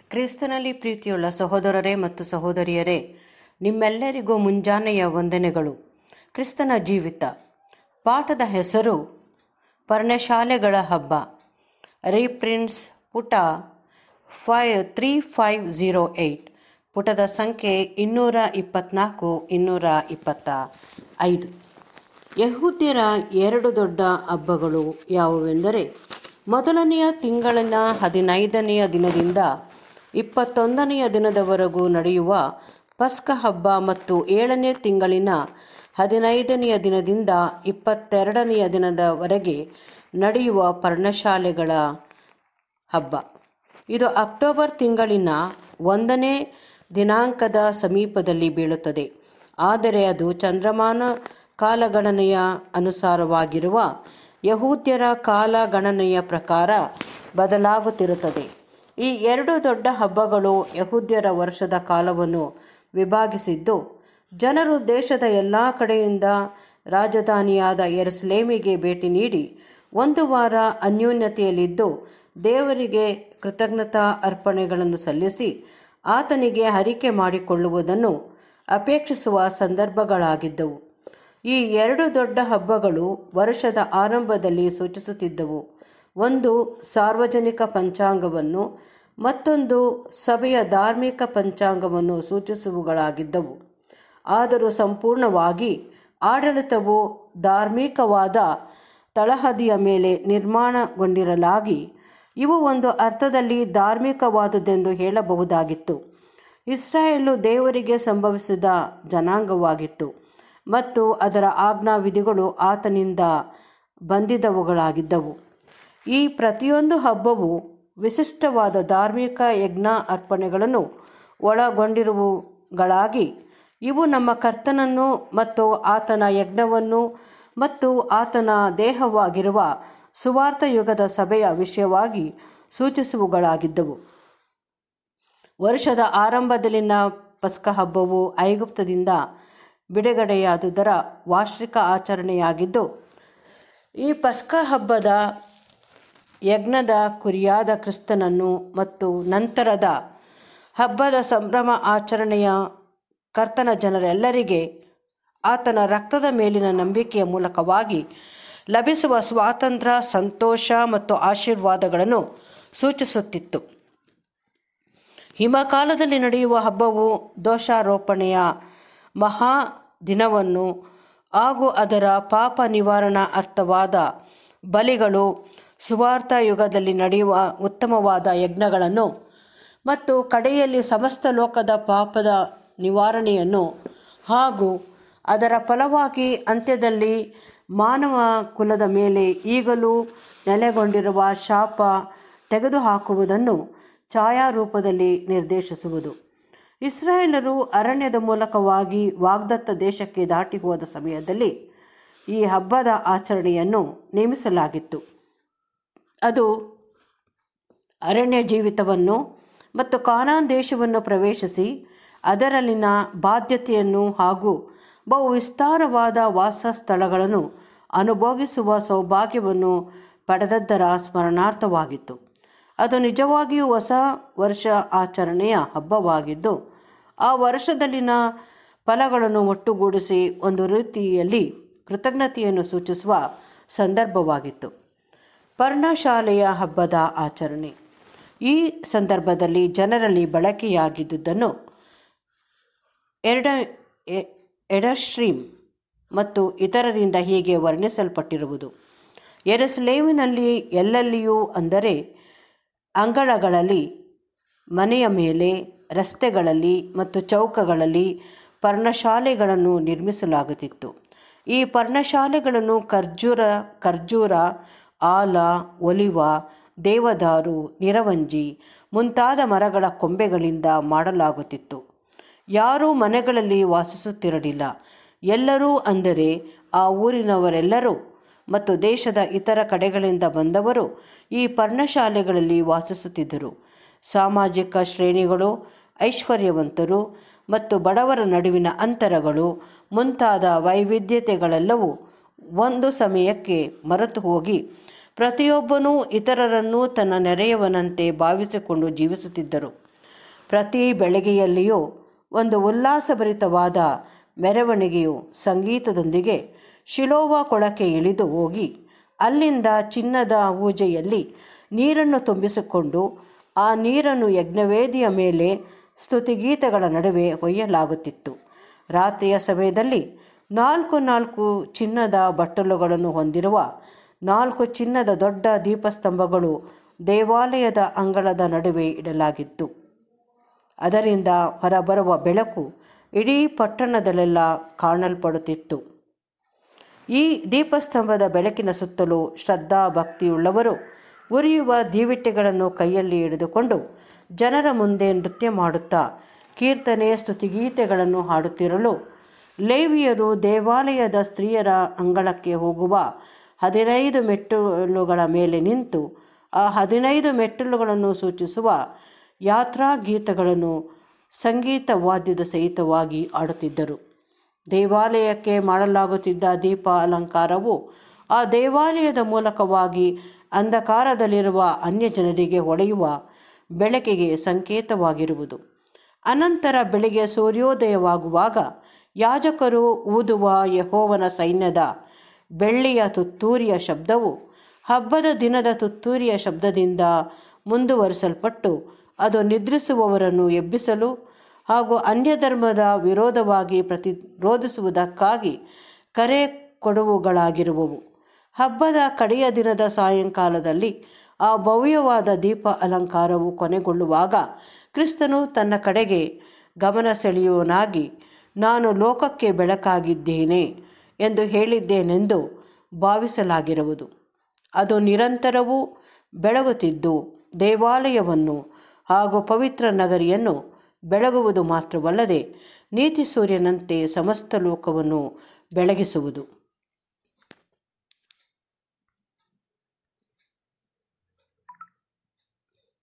ಕ್ರಿಸ್ತನಲ್ಲಿ ಪ್ರೀತಿಯುಳ್ಳ ಸಹೋದರರೇ ಮತ್ತು ಸಹೋದರಿಯರೇ ನಿಮ್ಮೆಲ್ಲರಿಗೂ ಮುಂಜಾನೆಯ ವಂದನೆಗಳು ಕ್ರಿಸ್ತನ ಜೀವಿತ ಪಾಠದ ಹೆಸರು ಪರ್ಣಶಾಲೆಗಳ ಹಬ್ಬ ರೀಪ್ರಿಂಟ್ಸ್ ಪುಟ five three five zero eight ಪುಟದ ಸಂಖ್ಯೆ ಇನ್ನೂರ ಇಪ್ಪತ್ನಾಲ್ಕು ಇನ್ನೂರ ಇಪ್ಪತ್ತ ಐದು ಯಹೂದ್ಯರ ಎರಡು ದೊಡ್ಡ ಹಬ್ಬಗಳು ಯಾವುವೆಂದರೆ ಮೊದಲನೆಯ ತಿಂಗಳಿನ ಹದಿನೈದನೆಯ ದಿನದಿಂದ ಇಪ್ಪತ್ತೊಂದನೆಯ ದಿನದವರೆಗೂ ನಡೆಯುವ ಪಸ್ಕ ಹಬ್ಬ ಮತ್ತು ಏಳನೇ ತಿಂಗಳಿನ ಹದಿನೈದನೆಯ ದಿನದಿಂದ ಇಪ್ಪತ್ತೆರಡನೆಯ ದಿನದವರೆಗೆ ನಡೆಯುವ ಪರ್ಣಶಾಲೆಗಳ ಹಬ್ಬ ಇದು ಅಕ್ಟೋಬರ್ ತಿಂಗಳಿನ ಒಂದನೇ ದಿನಾಂಕದ ಸಮೀಪದಲ್ಲಿ ಬೀಳುತ್ತದೆ ಆದರೆ ಅದು ಚಂದ್ರಮಾನ ಕಾಲಗಣನೆಯ ಅನುಸಾರವಾಗಿರುವ ಯಹೂದ್ಯರ ಕಾಲಗಣನೆಯ ಪ್ರಕಾರ ಬದಲಾಗುತ್ತಿರುತ್ತದೆ ಈ ಎರಡು ದೊಡ್ಡ ಹಬ್ಬಗಳು ಯಹೂದ್ಯರ ವರ್ಷದ ಕಾಲವನ್ನು ವಿಭಾಗಿಸಿದ್ದು ಜನರು ದೇಶದ ಎಲ್ಲ ಕಡೆಯಿಂದ ರಾಜಧಾನಿಯಾದ ಯೆರೂಸಲೇಮಿಗೆ ಭೇಟಿ ನೀಡಿ ಒಂದು ವಾರ ಅನ್ಯೋನ್ಯತೆಯಲ್ಲಿದ್ದು ದೇವರಿಗೆ ಕೃತಜ್ಞತಾ ಅರ್ಪಣೆಗಳನ್ನು ಸಲ್ಲಿಸಿ ಆತನಿಗೆ ಹರಿಕೆ ಮಾಡಿಕೊಳ್ಳುವುದನ್ನು ಅಪೇಕ್ಷಿಸುವ ಸಂದರ್ಭಗಳಾಗಿದ್ದವು ಈ ಎರಡು ದೊಡ್ಡ ಹಬ್ಬಗಳು ವರ್ಷದ ಆರಂಭದಲ್ಲಿ ಸೂಚಿಸುತ್ತಿದ್ದವು ಒಂದು ಸಾರ್ವಜನಿಕ ಪಂಚಾಂಗವನ್ನು ಮತ್ತೊಂದು ಸಭೆಯ ಧಾರ್ಮಿಕ ಪಂಚಾಂಗವನ್ನು ಸೂಚಿಸುವುಗಳಾಗಿದ್ದವು ಆದರೂ ಸಂಪೂರ್ಣವಾಗಿ ಆಡಳಿತವು ಧಾರ್ಮಿಕವಾದ ತಳಹದಿಯ ಮೇಲೆ ನಿರ್ಮಾಣಗೊಂಡಿರಲಾಗಿ ಇವು ಒಂದು ಅರ್ಥದಲ್ಲಿ ಧಾರ್ಮಿಕವಾದುದೆಂದು ಹೇಳಬಹುದಾಗಿತ್ತು ಇಸ್ರಾಯೇಲು ದೇವರಿಗೆ ಸಂಭವಿಸಿದ ಜನಾಂಗವಾಗಿತ್ತು ಮತ್ತು ಅದರ ಆಜ್ಞಾವಿಧಿಗಳು ಆತನಿಂದ ಬಂದಿದ್ದವುಗಳಾಗಿದ್ದವು ಈ ಪ್ರತಿಯೊಂದು ಹಬ್ಬವು ವಿಶಿಷ್ಟವಾದ ಧಾರ್ಮಿಕ ಯಜ್ಞ ಅರ್ಪಣೆಗಳನ್ನು ಒಳಗೊಂಡಿರುವುಗಳಾಗಿ ಇವು ನಮ್ಮ ಕರ್ತನನ್ನು ಮತ್ತು ಆತನ ಯಜ್ಞವನ್ನು ಮತ್ತು ಆತನ ದೇಹವಾಗಿರುವ ಸುವಾರ್ಥ ಯುಗದ ಸಭೆಯ ವಿಷಯವಾಗಿ ಸೂಚಿಸುವುಗಳಾಗಿದ್ದವು ವರ್ಷದ ಆರಂಭದಲ್ಲಿನ ಪಸ್ಕ ಹಬ್ಬವು ಐಗುಪ್ತದಿಂದ ಬಿಡುಗಡೆಯಾದುದರ ವಾರ್ಷಿಕ ಆಚರಣೆಯಾಗಿದ್ದು ಈ ಪಸ್ಕ ಹಬ್ಬದ ಯಜ್ಞದ ಕುರಿಯಾದ ಕ್ರಿಸ್ತನನ್ನು ಮತ್ತು ನಂತರದ ಹಬ್ಬದ ಸಂಭ್ರಮ ಆಚರಣೆಯ ಕರ್ತನ ಜನರೆಲ್ಲರಿಗೆ ಆತನ ರಕ್ತದ ಮೇಲಿನ ನಂಬಿಕೆಯ ಮೂಲಕವಾಗಿ ಲಭಿಸುವ ಸ್ವಾತಂತ್ರ್ಯ ಸಂತೋಷ ಮತ್ತು ಆಶೀರ್ವಾದಗಳನ್ನು ಸೂಚಿಸುತ್ತಿತ್ತು ಹಿಮಕಾಲದಲ್ಲಿ ನಡೆಯುವ ಹಬ್ಬವು ದೋಷಾರೋಪಣೆಯ ಮಹಾ ದಿನವನ್ನು ಹಾಗೂ ಅದರ ಪಾಪ ನಿವಾರಣಾ ಅರ್ಥವಾದ ಬಲಿಗಳು ಸುವಾರ್ಥ ಯುಗದಲ್ಲಿ ನಡೆಯುವ ಉತ್ತಮವಾದ ಯಜ್ಞಗಳನ್ನು ಮತ್ತು ಕಡೆಯಲ್ಲಿ ಸಮಸ್ತ ಲೋಕದ ಪಾಪದ ನಿವಾರಣೆಯನ್ನು ಹಾಗೂ ಅದರ ಫಲವಾಗಿ ಅಂತ್ಯದಲ್ಲಿ ಮಾನವ ಕುಲದ ಮೇಲೆ ಈಗಲೂ ನೆಲೆಗೊಂಡಿರುವ ಶಾಪ ತೆಗೆದುಹಾಕುವುದನ್ನು ಛಾಯಾರೂಪದಲ್ಲಿ ನಿರ್ದೇಶಿಸುವುದು ಇಸ್ರಾಯೇಲರು ಅರಣ್ಯದ ಮೂಲಕವಾಗಿ ವಾಗ್ದತ್ತ ದೇಶಕ್ಕೆ ದಾಟಿ ಹೋದ ಸಮಯದಲ್ಲಿ ಈ ಹಬ್ಬದ ಆಚರಣೆಯನ್ನು ನೇಮಿಸಲಾಗಿತ್ತು ಅದು ಅರಣ್ಯ ಜೀವಿತವನ್ನು ಮತ್ತು ಕಾನಾನ್ ದೇಶವನ್ನು ಪ್ರವೇಶಿಸಿ ಅದರಲ್ಲಿನ ಬಾಧ್ಯತೆಯನ್ನು ಹಾಗೂ ಬಹು ವಿಸ್ತಾರವಾದ ವಾಸ ಸ್ಥಳಗಳನ್ನು ಅನುಭೋಗಿಸುವ ಸೌಭಾಗ್ಯವನ್ನು ಪಡೆದದ್ದರ ಸ್ಮರಣಾರ್ಥವಾಗಿತ್ತು ಅದು ನಿಜವಾಗಿಯೂ ಹೊಸ ವರ್ಷ ಆಚರಣೆಯ ಹಬ್ಬವಾಗಿದ್ದು ಆ ವರ್ಷದಲ್ಲಿನ ಫಲಗಳನ್ನು ಒಟ್ಟುಗೂಡಿಸಿ ಒಂದು ರೀತಿಯಲ್ಲಿ ಕೃತಜ್ಞತೆಯನ್ನು ಸೂಚಿಸುವ ಸಂದರ್ಭವಾಗಿತ್ತು ಪರ್ಣಶಾಲೆಯ ಹಬ್ಬದ ಆಚರಣೆ ಈ ಸಂದರ್ಭದಲ್ಲಿ ಜನರಲ್ಲಿ ಬಳಕೆಯಾಗಿದ್ದುದನ್ನು ಎರಡ ಎಡಸ್ಟ್ರೀಮ್ ಮತ್ತು ಇತರರಿಂದ ಹೀಗೆ ವರ್ಣಿಸಲ್ಪಟ್ಟಿರುವುದು ಎರೆಸ್ಲೇಮಿನಲ್ಲಿ ಎಲ್ಲೆಲ್ಲಿಯೂ ಅಂದರೆ ಅಂಗಳಗಳಲ್ಲಿ ಮನೆಯ ಮೇಲೆ ರಸ್ತೆಗಳಲ್ಲಿ ಮತ್ತು ಚೌಕಗಳಲ್ಲಿ ಪರ್ಣಶಾಲೆಗಳನ್ನು ನಿರ್ಮಿಸಲಾಗುತ್ತಿತ್ತು ಈ ಪರ್ಣಶಾಲೆಗಳನ್ನು ಖರ್ಜೂರ ಖರ್ಜೂರ ಆಲ ಒಲಿವ ದೇವದಾರು ನಿರವಂಜಿ ಮುಂತಾದ ಮರಗಳ ಕೊಂಬೆಗಳಿಂದ ಮಾಡಲಾಗುತ್ತಿತ್ತು ಯಾರೂ ಮನೆಗಳಲ್ಲಿ ವಾಸಿಸುತ್ತಿರಲಿಲ್ಲ ಎಲ್ಲರೂ ಅಂದರೆ ಆ ಊರಿನವರೆಲ್ಲರೂ ಮತ್ತು ದೇಶದ ಇತರ ಕಡೆಗಳಿಂದ ಬಂದವರು ಈ ಪರ್ಣಶಾಲೆಗಳಲ್ಲಿ ವಾಸಿಸುತ್ತಿದ್ದರು ಸಾಮಾಜಿಕ ಶ್ರೇಣಿಗಳು ಐಶ್ವರ್ಯವಂತರು ಮತ್ತು ಬಡವರ ನಡುವಿನ ಅಂತರಗಳು ಮುಂತಾದ ವೈವಿಧ್ಯತೆಗಳೆಲ್ಲವೂ ಒಂದು ಸಮಯಕ್ಕೆ ಮರೆತು ಹೋಗಿ ಪ್ರತಿಯೊಬ್ಬನೂ ಇತರರನ್ನು ತನ್ನ ನೆರೆಯವನಂತೆ ಭಾವಿಸಿಕೊಂಡು ಜೀವಿಸುತ್ತಿದ್ದರು ಪ್ರತಿ ಬೆಳಗ್ಗೆಯಲ್ಲಿಯೂ ಒಂದು ಉಲ್ಲಾಸಭರಿತವಾದ ಮೆರವಣಿಗೆಯು ಸಂಗೀತದೊಂದಿಗೆ ಶಿಲೋವ ಕೊಳಕ್ಕೆ ಇಳಿದು ಹೋಗಿ ಅಲ್ಲಿಂದ ಚಿನ್ನದ ಊಜೆಯಲ್ಲಿ ನೀರನ್ನು ತುಂಬಿಸಿಕೊಂಡು ಆ ನೀರನ್ನು ಯಜ್ಞವೇದಿಯ ಮೇಲೆ ಸ್ತುತಿಗೀತೆಗಳ ನಡುವೆ ಒಯ್ಯಲಾಗುತ್ತಿತ್ತು ರಾತ್ರಿಯ ಸಮಯದಲ್ಲಿ ನಾಲ್ಕು ನಾಲ್ಕು ಚಿನ್ನದ ಬಟ್ಟಲುಗಳನ್ನು ಹೊಂದಿರುವ ನಾಲ್ಕು ಚಿನ್ನದ ದೊಡ್ಡ ದೀಪಸ್ತಂಭಗಳು ದೇವಾಲಯದ ಅಂಗಳದ ನಡುವೆ ಇಡಲಾಗಿತ್ತು ಅದರಿಂದ ಹೊರಬರುವ ಬೆಳಕು ಇಡೀ ಪಟ್ಟಣದಲ್ಲೆಲ್ಲ ಕಾಣಲ್ಪಡುತ್ತಿತ್ತು ಈ ದೀಪಸ್ತಂಭದ ಬೆಳಕಿನ ಸುತ್ತಲೂ ಶ್ರದ್ಧಾ ಭಕ್ತಿಯುಳ್ಳವರು ಉರಿಯುವ ದೀವಿಟ್ಟೆಗಳನ್ನು ಕೈಯಲ್ಲಿ ಹಿಡಿದುಕೊಂಡು ಜನರ ಮುಂದೆ ನೃತ್ಯ ಮಾಡುತ್ತಾ ಕೀರ್ತನೆ ಸ್ತುತಿಗೀತೆಗಳನ್ನು ಹಾಡುತ್ತಿರಲು ಲೇವಿಯರು ದೇವಾಲಯದ ಸ್ತ್ರೀಯರ ಅಂಗಳಕ್ಕೆ ಹೋಗುವ ಹದಿನೈದು ಮೆಟ್ಟಲುಗಳ ಮೇಲೆ ನಿಂತು ಆ ಹದಿನೈದು ಮೆಟ್ಟಲುಗಳನ್ನು ಸೂಚಿಸುವ ಯಾತ್ರಾ ಗೀತಗಳನ್ನು ಸಂಗೀತ ವಾದ್ಯದ ಸಹಿತವಾಗಿ ಆಡುತ್ತಿದ್ದರು ದೇವಾಲಯಕ್ಕೆ ಮಾಡಲಾಗುತ್ತಿದ್ದ ದೀಪ ಅಲಂಕಾರವು ಆ ದೇವಾಲಯದ ಮೂಲಕವಾಗಿ ಅಂಧಕಾರದಲ್ಲಿರುವ ಅನ್ಯ ಜನರಿಗೆ ಹೊಳೆಯುವ ಬೆಳಕಿಗೆ ಸಂಕೇತವಾಗಿರುವುದು ಅನಂತರ ಬೆಳಿಗ್ಗೆ ಸೂರ್ಯೋದಯವಾಗುವಾಗ ಯಾಜಕರು ಊದುವ ಯಹೋವನ ಸೈನ್ಯದ ಬೆಳ್ಳಿಯ ತುತ್ತೂರಿಯ ಶಬ್ದವು ಹಬ್ಬದ ದಿನದ ತುತ್ತೂರಿಯ ಶಬ್ದದಿಂದ ಮುಂದುವರಿಸಲ್ಪಟ್ಟು ಅದು ನಿದ್ರಿಸುವವರನ್ನು ಎಬ್ಬಿಸಲು ಹಾಗೂ ಅನ್ಯಧರ್ಮದ ವಿರೋಧವಾಗಿ ಪ್ರತಿರೋಧಿಸುವುದಕ್ಕಾಗಿ ಕರೆ ಕೊಡುವುಗಳಾಗಿರುವವು ಹಬ್ಬದ ಕಡೆಯ ದಿನದ ಸಾಯಂಕಾಲದಲ್ಲಿ ಆ ಭವ್ಯವಾದ ದೀಪ ಅಲಂಕಾರವು ಕೊನೆಗೊಳ್ಳುವಾಗ ಕ್ರಿಸ್ತನು ತನ್ನ ಕಡೆಗೆ ಗಮನ ಸೆಳೆಯುವನಾಗಿ ನಾನು ಲೋಕಕ್ಕೆ ಬೆಳಕಾಗಿದ್ದೇನೆ ಎಂದು ಹೇಳಿದ್ದೇನೆಂದು ಭಾವಿಸಲಾಗಿರುವುದು ಅದು ನಿರಂತರವೂ ಬೆಳಗುತ್ತಿದ್ದು ದೇವಾಲಯವನ್ನು ಹಾಗೂ ಪವಿತ್ರ ನಗರಿಯನ್ನು ಬೆಳಗುವುದು ಮಾತ್ರವಲ್ಲದೆ ನೀತಿ ಸೂರ್ಯನಂತೆ ಸಮಸ್ತ ಲೋಕವನ್ನು ಬೆಳಗಿಸುವುದು